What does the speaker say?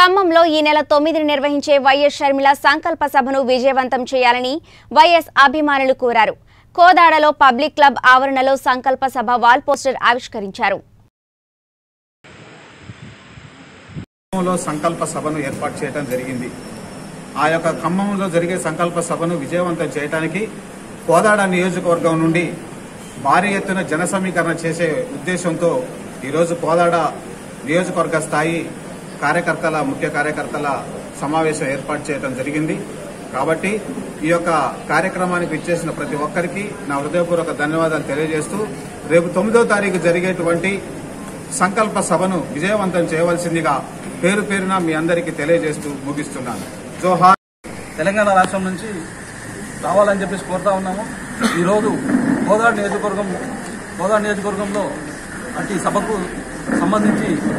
ఖమ్మంలో ఈ నెల తొమ్మిదిని నిర్వహించే వైఎస్ షర్మిల సంకల్ప సభను విజయవంతం చేయాలని వైఎస్ అభిమానులు కోరారు కోదాడలో పబ్లిక్ క్లబ్ ఆవరణలో సంకల్ప సభ వాల్ పోస్టర్ ఆవిష్కరించారు ఖమ్మంలో సంకల్ప సభను ఏర్పాటు చేయడం జరిగింది ఆ యొక్క ఖమ్మంలో జరిగే సంకల్ప సభను విజయవంతం చేయడానికి కోదాడ నియోజకవర్గం నుండి భారీ ఎత్తున జన సమీకరణ చేసే ఉద్దేశంతో ఈరోజు కోదాడ నియోజకవర్గ స్థాయి కార్యకర్తల ముఖ్య కార్యకర్తల సమావేశం ఏర్పాటు చేయడం జరిగింది కాబట్టి ఈ యొక్క కార్యక్రమానికి ఇచ్చేసిన ప్రతి ఒక్కరికి నా హృదయపూర్వక ధన్యవాదాలు తెలియజేస్తూ రేపు తొమ్మిదో తారీఖు జరిగేటువంటి సంకల్ప సభను విజయవంతం చేయవలసిందిగా పేరు పేరున మీ అందరికీ తెలియజేస్తూ ముగిస్తున్నాను జోహార్ తెలంగాణ రాష్ట్రం నుంచి రావాలని చెప్పేసి కోరుతా ఉన్నాము ఈరోజు కోదాడ నియోజకవర్గం కోదాడ నియోజకవర్గంలో అట్టి సభకు సంబంధించి